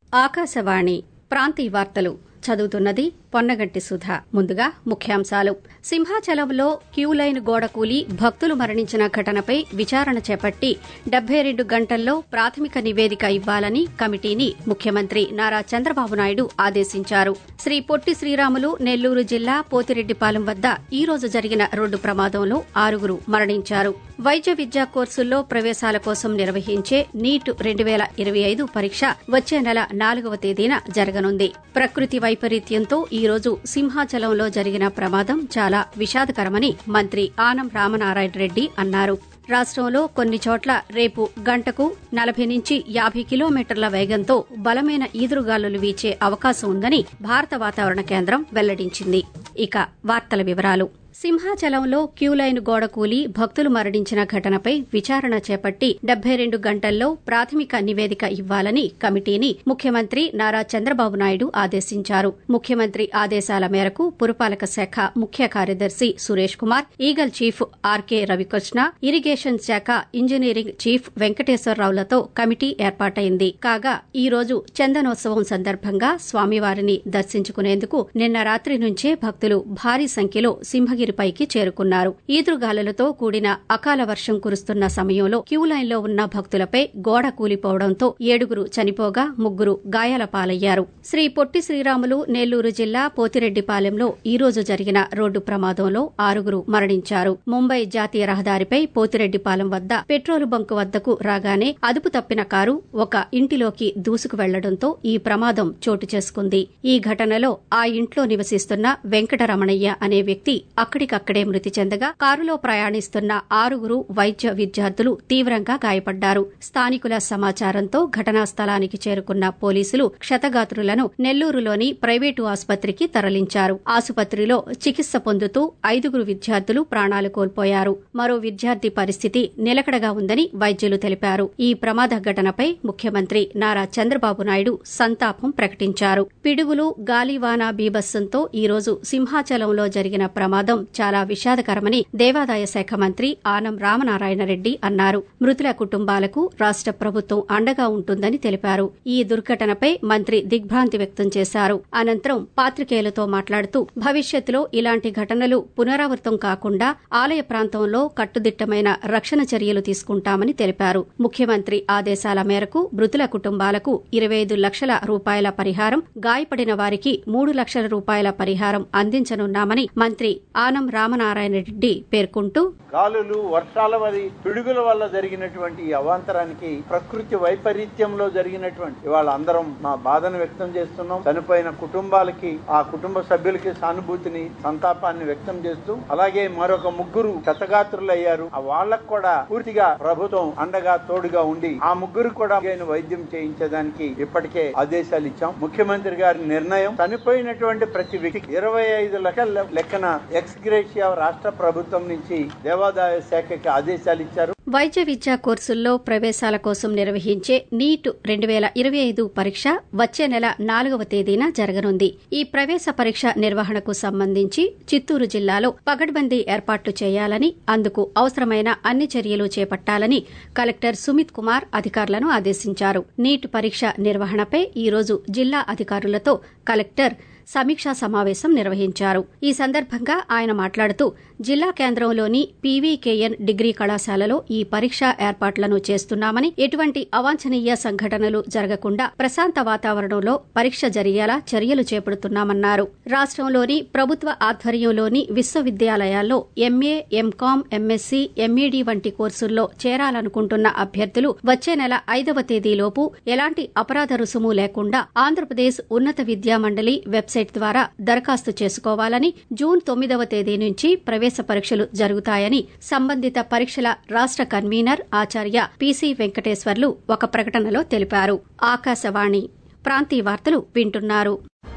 ఆకాశవాణి ప్రాంతీయ వార్తలు చదువుతున్నది పొన్నగంటి సుధ ముందుగా ముఖ్యాంశాలు సింహాచలంలో క్యూలైన్ గోడ కూలి భక్తులు మరణించిన ఘటనపై విచారణ చేపట్టి డెబ్బై రెండు గంటల్లో ప్రాథమిక నివేదిక ఇవ్వాలని కమిటీని ముఖ్యమంత్రి నారా చంద్రబాబు నాయుడు ఆదేశించారు శ్రీ పొట్టి శ్రీరాములు నెల్లూరు జిల్లా పోతిరెడ్డిపాలెం వద్ద ఈ రోజు జరిగిన రోడ్డు ప్రమాదంలో ఆరుగురు మరణించారు వైద్య విద్యా కోర్సుల్లో ప్రవేశాల కోసం నిర్వహించే నీట్ రెండు వేల ఇరవై ఐదు పరీక్ష వచ్చే నెల నాలుగవ తేదీన జరగనుంది ప్రకృతి వైపరీత్యంతో ఈ రోజు సింహాచలంలో జరిగిన ప్రమాదం చాలా విషాదకరమని మంత్రి ఆనం రామనారాయణ రెడ్డి అన్నారు రాష్టంలో కొన్ని చోట్ల రేపు గంటకు నలభై నుంచి యాభై కిలోమీటర్ల వేగంతో బలమైన ఈదురుగాలులు వీచే అవకాశం ఉందని భారత వాతావరణ కేంద్రం వెల్లడించింది ఇక వార్తల వివరాలు సింహాచలంలో క్యూలైన్ గోడ కూలి భక్తులు మరణించిన ఘటనపై విచారణ చేపట్టి డెబ్బై రెండు గంటల్లో ప్రాథమిక నివేదిక ఇవ్వాలని కమిటీని ముఖ్యమంత్రి నారా చంద్రబాబు నాయుడు ఆదేశించారు ముఖ్యమంత్రి ఆదేశాల మేరకు పురపాలక శాఖ ముఖ్య కార్యదర్శి Suresh Kumar eagle chief R K Ravikrishna irrigation శాఖ ఇంజనీరింగ్ చీఫ్ వెంకటేశ్వరరావులతో కమిటీ ఏర్పాటైంది కాగా ఈ రోజు చందనోత్సవం సందర్భంగా స్వామివారిని దర్శించుకునేందుకు నిన్న రాత్రి నుంచే భక్తులు భారీ సంఖ్యలో సింహగిరి పైకి చేరుకున్నారు ఈదురుగాలులతో కూడిన అకాల వర్షం కురుస్తున్న సమయంలో క్యూలైన్లో ఉన్న భక్తులపై గోడ కూలిపోవడంతో ఏడుగురు చనిపోగా ముగ్గురు గాయాల పాలయ్యారు శ్రీ పొట్టి శ్రీరాములు నెల్లూరు జిల్లా పోతిరెడ్డిపాలెంలో ఈ రోజు జరిగిన రోడ్డు ప్రమాదంలో ఆరుగురు మరణించారు ముంబై జాతీయ రహదారిపై పోతిరెడ్డిపాలెం వద్ద పెట్రోలు బంకు వద్దకు రాగానే అదుపు తప్పిన కారు ఒక ఇంటిలోకి దూసుకు వెళ్లడంతో ఈ ప్రమాదం చోటు చేసుకుంది ఈ ఘటనలో ఆ ఇంట్లో నివసిస్తున్న వెంకటరమణయ్య అనే వ్యక్తి అక్కడికక్కడే మృతి చెందగా కారులో ప్రయాణిస్తున్న ఆరుగురు వైద్య విద్యార్థులు తీవ్రంగా గాయపడ్డారు స్థానికుల సమాచారంతో ఘటనా స్థలానికి చేరుకున్న పోలీసులు క్షతగాత్రులను నెల్లూరులోని ప్రైవేటు ఆసుపత్రికి తరలించారు ఆసుపత్రిలో చికిత్స పొందుతూ ఐదుగురు విద్యార్థులు ప్రాణాలు కోల్పోయారు మరో విద్యార్థి పరిస్థితి నిలకడగా ఉందని వైద్యులు తెలిపారు ఈ ప్రమాద ఘటనపై ముఖ్యమంత్రి నారా చంద్రబాబు నాయుడు సంతాపం ప్రకటించారు పిడుగులు గాలివాన బీభత్సంతో ఈ రోజు సింహాచలంలో జరిగిన ప్రమాదం చాలా విషాదకరమని దేవాదాయ శాఖ మంత్రి ఆనం రామనారాయణ రెడ్డి అన్నారు మృతుల కుటుంబాలకు రాష్ట ప్రభుత్వం అండగా ఉంటుందని తెలిపారు ఈ దుర్ఘటనపై మంత్రి దిగ్భ్రాంతి వ్యక్తం చేశారు అనంతరం పాత్రికేయులతో మాట్లాడుతూ భవిష్యత్తులో ఇలాంటి ఘటనలు పునరావృతం కాకుండా ఆలయ ప్రాంతంలో కట్టుదిట్టమైన రక్షణ చర్యలు తీసుకుంటామని తెలిపారు ముఖ్యమంత్రి ఆదేశాల మేరకు మృతుల కుటుంబాలకు ఇరవై ఐదు లక్షల రూపాయల పరిహారం గాయపడిన వారికి మూడు లక్షల రూపాయల పరిహారం అందించనున్నామని మంత్రి ఆనం రామనారాయణ రెడ్డి పేర్కొంటూ గాలులు వర్షాల వరి పిడుగుల వల్ల జరిగినటువంటి ఈ అవాంతరానికి ప్రకృతి వైపరీత్యంలో జరిగినటువంటి ఇవాళ అందరం మా బాధను వ్యక్తం చేస్తున్నాం చనిపోయిన కుటుంబాలకి ఆ కుటుంబ సభ్యులకి సానుభూతిని సంతాపాన్ని వ్యక్తం చేస్తూ అలాగే మరొక ముగ్గురు క్షతగాత్రులయ్యారు ఆ వాళ్ళకు కూడా పూర్తిగా ప్రభుత్వం అండగా తోడుగా ఉండి ఆ ముగ్గురు కూడా వైద్యం చేయించడానికి ఇప్పటికే ఆదేశాలు ఇచ్చాం ముఖ్యమంత్రి గారి నిర్ణయం చనిపోయినటువంటి ప్రతి వ్యక్తికి ఇరవై ఐదు లక్షల లెక్కన ఎక్స్ గ్రేషియా రాష్ట్ర ప్రభుత్వం నుంచి దేవాదాయ శాఖకి ఆదేశాలు ఇచ్చారు వైద్య విద్యా కోర్సుల్లో ప్రవేశాల కోసం నిర్వహించే నీట్ రెండు వేల ఇరవై ఐదు పరీక్ష వచ్చే నెల నాలుగవ తేదీన జరగనుంది ఈ ప్రవేశ పరీక్ష నిర్వహణకు సంబంధించి చిత్తూరు జిల్లాలో పగడ్బందీ ఏర్పాట్లు చేయాలని అందుకు అవసరమైన అన్ని చర్యలు చేపట్టాలని కలెక్టర్ సుమిత్ కుమార్ అధికారులను ఆదేశించారు నీట్ పరీక్ష నిర్వహణపై ఈ రోజు జిల్లా అధికారులతో కలెక్టర్ సమీక్షా సమావేశం నిర్వహించారు ఈ సందర్భంగా ఆయన మాట్లాడుతూ జిల్లా కేంద్రంలోని పీవీకేఎన్ డిగ్రీ కళాశాలలో ఈ పరీక్ష ఏర్పాట్లను చేస్తున్నామని ఎటువంటి అవాంఛనీయ సంఘటనలు జరగకుండా ప్రశాంత వాతావరణంలో పరీక్ష జరిగేలా చర్యలు చేపడుతున్నామన్నారు రాష్టంలోని ప్రభుత్వ ఆధ్వర్యంలోని విశ్వవిద్యాలయాల్లో ఎంఏ ఎంకాం ఎంఎస్సీ ఎంఈడీ వంటి కోర్సుల్లో చేరాలనుకుంటున్న అభ్యర్థులు వచ్చే నెల ఐదవ తేదీలోపు ఎలాంటి అపరాధ రుసుము లేకుండా ఆంధ్రప్రదేశ్ ఉన్నత విద్యామండలి వెబ్సైట్ ద్వారా దరఖాస్తు చేసుకోవాలని జూన్ తొమ్మిదవ తేదీ నుంచి ప్రవేశ పరీక్షలు జరుగుతాయని సంబంధిత పరీక్షల రాష్ట కన్వీనర్ ఆచార్య పీసీ వెంకటేశ్వర్లు ఒక ప్రకటనలో తెలిపారు ఆకాశవాణి ప్రాంతీయ వార్తలు వింటున్నారు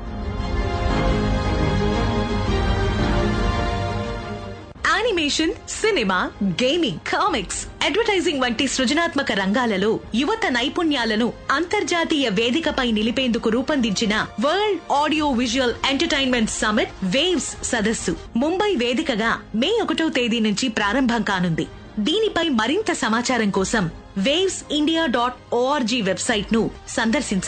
animation cinema gaming comics advertising వంటి సృజనాత్మక రంగాలలో యువత నైపుణ్యాలను అంతర్జాతీయ వేదికపై నిలిపేందుకు రూపొందించిన world audio visual entertainment summit waves సదస్సు ముంబై వేదికగా మే ఒకటో తేదీ నుంచి ప్రారంభం కానుంది దీనిపై మరింత సమాచారం కోసం waves India dot O R G website ను సందర్శించండి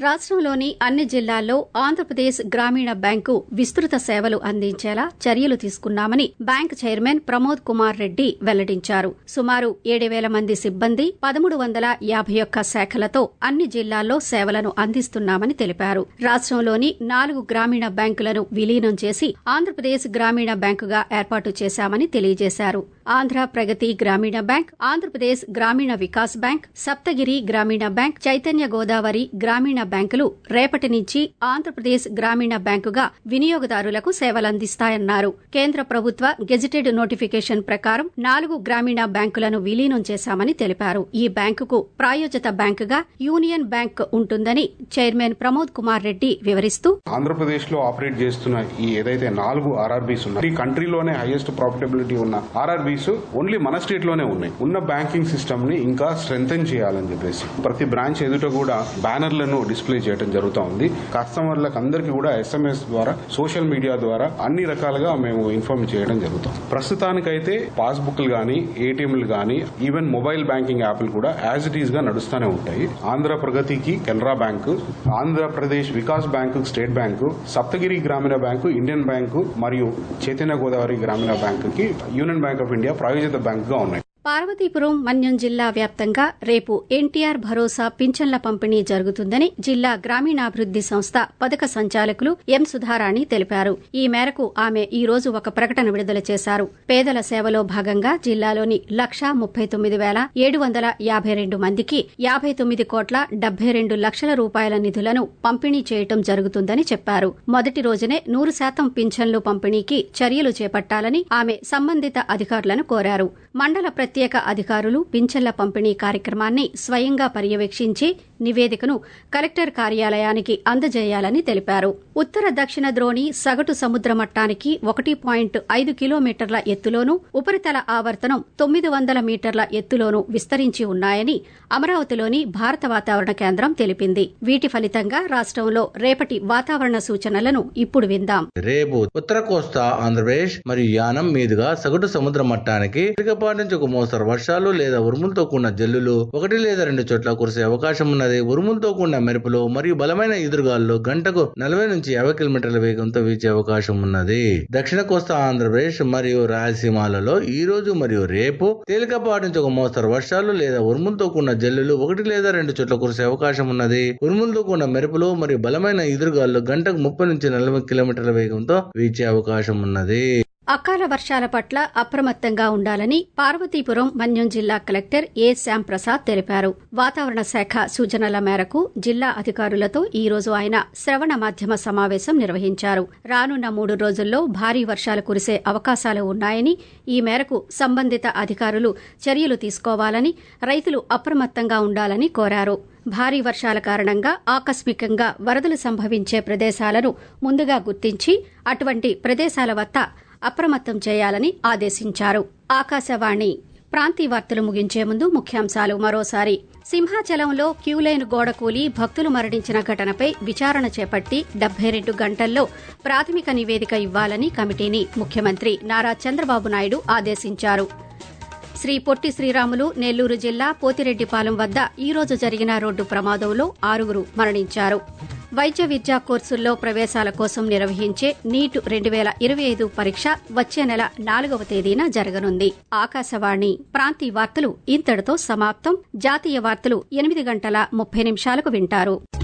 రాష్ట్రంలోని అన్ని జిల్లాల్లో ఆంధ్రప్రదేశ్ గ్రామీణ బ్యాంకు విస్తృత సేవలు అందించేలా చర్యలు తీసుకున్నామని బ్యాంక్ చైర్మన్ ప్రమోద్ కుమార్ రెడ్డి వెల్లడించారు సుమారు ఏడు వేల మంది సిబ్బంది పదమూడు వందల యాభై ఒక్క శాఖలతో అన్ని జిల్లాల్లో సేవలను అందిస్తున్నామని తెలిపారు రాష్ట్రంలోని నాలుగు గ్రామీణ బ్యాంకులను విలీనం చేసి ఆంధ్రప్రదేశ్ గ్రామీణ బ్యాంకుగా ఏర్పాటు చేశామని తెలియజేశారు ఆంధ్ర ప్రగతి గ్రామీణ బ్యాంక్ ఆంధ్రప్రదేశ్ గ్రామీణ వికాస్ బ్యాంక్ సప్తగిరి గ్రామీణ బ్యాంక్ చైతన్య గోదావరి గ్రామీణ బ్యాంకులు రేపటి నుంచి ఆంధ్రప్రదేశ్ గ్రామీణ బ్యాంకుగా వినియోగదారులకు సేవలందిస్తాయన్నారు కేంద్ర ప్రభుత్వ గెజిటెడ్ నోటిఫికేషన్ ప్రకారం నాలుగు గ్రామీణ బ్యాంకులను విలీనం చేశామని తెలిపారు ఈ బ్యాంకుకు ప్రాయోజిత బ్యాంకుగా యూనియన్ బ్యాంక్ ఉంటుందని చైర్మన్ ప్రమోద్ కుమార్ రెడ్డి వివరిస్తూ ఆంధ్రప్రదేశ్ లో ఆపరేట్ చేస్తున్న ఈ ఏదైతే నాలుగు ఆర్ఆర్బీస్ ఉన్నాయి ఈ కంట్రీలోనే హైయెస్ట్ ప్రాఫిటబిలిటీ ఉన్న ఆర్ఆర్బీస్ ఓన్లీ మన స్టేట్ లోనే ఉన్నాయి ఉన్న బ్యాంకింగ్ సిస్టమ్ ని ఇంకా స్ట్రెంగ్ చేయాలని చెప్పేసి ప్రతి బ్రాంచ్ ఎదుట కూడా బ్యానర్లను డిస్ప్లే చేయడం జరుగుతూ ఉంది కస్టమర్లకు అందరికీ కూడా ఎస్ఎంఎస్ ద్వారా సోషల్ మీడియా ద్వారా అన్ని రకాలుగా మేము ఇన్ఫార్మ్ చేయడం జరుగుతాం ప్రస్తుతానికైతే పాస్బుక్లు గానీ ఏటీఎంలు గానీ ఈవెన్ మొబైల్ బ్యాంకింగ్ యాప్లు కూడా యాజ్ ఇట్ ఈస్ గా నడుస్తూనే ఉంటాయి ఆంధ్ర ప్రగతికి Canara bank Andhra Pradesh Vikas bank state bank Saptagiri Grameena bank Indian bank మరియు చైతన్య గోదావరి గ్రామీణ బ్యాంకుకి యూనియన్ బ్యాంక్ ఆఫ్ ఇండియా ప్రాయోజిత బ్యాంకుగా ఉన్నాయి పార్వతీపురం మన్యం జిల్లా వ్యాప్తంగా రేపు ఎన్టీఆర్ భరోసా పింఛన్ల పంపిణీ జరుగుతుందని జిల్లా గ్రామీణాభివృద్ది సంస్థ పథక సంచాలకులు ఎం సుధారాణి తెలిపారు ఈ మేరకు ఆమె ఈ రోజు ఒక ప్రకటన విడుదల చేశారు పేదల సేవలో భాగంగా జిల్లాలోని లక్షా ముప్పై తొమ్మిది వేల ఏడు వందల యాభై రెండు మందికి యాభై తొమ్మిది కోట్ల డెబ్బై రెండు లక్షల రూపాయల నిధులను పంపిణీ చేయటం జరుగుతుందని చెప్పారు మొదటి రోజునే నూరు శాతం పింఛన్లు పంపిణీకి చర్యలు చేపట్టాలని ఆమె సంబంధిత అధికారులను కోరారు మండల ప్రత్యేక అధికారులు పింఛన్ల పంపిణీ కార్యక్రమాన్ని స్వయంగా పర్యవేక్షించి నివేదికను కలెక్టర్ కార్యాలయానికి అందజేయాలని తెలిపారు ఉత్తర దక్షిణ ద్రోణి సగటు సముద్ర మట్టానికి ఒకటి పాయింట్ ఐదు కిలోమీటర్ల ఎత్తులోనూ ఉపరితల ఆవర్తనం తొమ్మిది వందల మీటర్ల ఎత్తులోనూ విస్తరించి ఉన్నాయని అమరావతిలోని భారత వాతావరణ కేంద్రం తెలిపింది వీటి ఫలితంగా రాష్ట్రంలో రేపటి వాతావరణ సూచనలను ఇప్పుడు విందాం రేపు ఉత్తర కోస్తా ఆంధ్రప్రదేశ్ మరియు యానం మీదుగా సగటు సముద్ర మట్టానికి తేలికపాటి నుంచి ఒక మోస్తరు వర్షాలు లేదా ఉరుములతో కూడిన జల్లులు ఒకటి లేదా రెండు చోట్ల కురిసే అవకాశం ఉన్నది ఉరుములతో కూడిన మెరుపులు మరియు బలమైన ఎదురుగాలు గంటకు నలభై నుంచి యాభై కిలోమీటర్ల వేగంతో వీచే అవకాశం ఉన్నది దక్షిణ కోస్తా ఆంధ్రప్రదేశ్ మరియు రాయలసీమాలలో ఈ రోజు మరియు రేపు తేలికపాటి నుంచి ఒక మోస్తరు వర్షాలు లేదా ఉరుములతో కూడిన జల్లులు ఒకటి లేదా రెండు చోట్ల కురిసే అవకాశం ఉన్నది ఉరుములతో కూడిన మెరుపులు మరియు బలమైన ఎదురుగాలు గంటకు ముప్పై నుంచి నలభై కిలోమీటర్ల వేగంతో వీచే అవకాశం ఉన్నది అకాల వర్షాల పట్ల అప్రమత్తంగా ఉండాలని పార్వతీపురం మన్యం జిల్లా కలెక్టర్ ఏ శ్యామ్ ప్రసాద్ తెలిపారు వాతావరణ శాఖ సూచనల మేరకు జిల్లా అధికారులతో ఈ రోజు ఆయన శ్రవణ మాధ్యమ సమావేశం నిర్వహించారు రానున్న మూడు రోజుల్లో భారీ వర్షాలు కురిసే అవకాశాలు ఉన్నాయని ఈ మేరకు సంబంధిత అధికారులు చర్యలు తీసుకోవాలని రైతులు అప్రమత్తంగా ఉండాలని కోరారు భారీ వర్షాల కారణంగా ఆకస్మికంగా వరదలు సంభవించే ప్రదేశాలను ముందుగా గుర్తించి అటువంటి ప్రదేశాల వద్ద అప్రమత్తం చేయాలని ఆదేశించారు ఆకాశవాణి ప్రాంతీయ వార్తలు ముగించే ముందు ముఖ్యాంశాలు మరోసారి సింహాచలంలో క్యూలైన్ గోడ కూలి భక్తులు మరణించిన ఘటనపై విచారణ చేపట్టి డెబ్బై రెండు గంటల్లో ప్రాథమిక నివేదిక ఇవ్వాలని కమిటీని ముఖ్యమంత్రి నారా చంద్రబాబు నాయుడు ఆదేశించారు శ్రీ పొట్టి శ్రీరాములు నెల్లూరు జిల్లా పోతిరెడ్డిపాలెం వద్ద ఈ రోజు జరిగిన రోడ్డు ప్రమాదంలో ఆరుగురు మరణించారు వైద్య విద్యా కోర్సుల్లో ప్రవేశాల కోసం నిర్వహించే నీట్ రెండు వేల ఇరవై ఐదు పరీక్ష వచ్చే నెల నాలుగవ తేదీన జరగనుంది ఆకాశవాణి ప్రాంతీయ వార్తలు ఇంతటితో సమాప్తం జాతీయ వార్తలు ఎనిమిది గంటల ముప్పై నిమిషాలకు వింటారు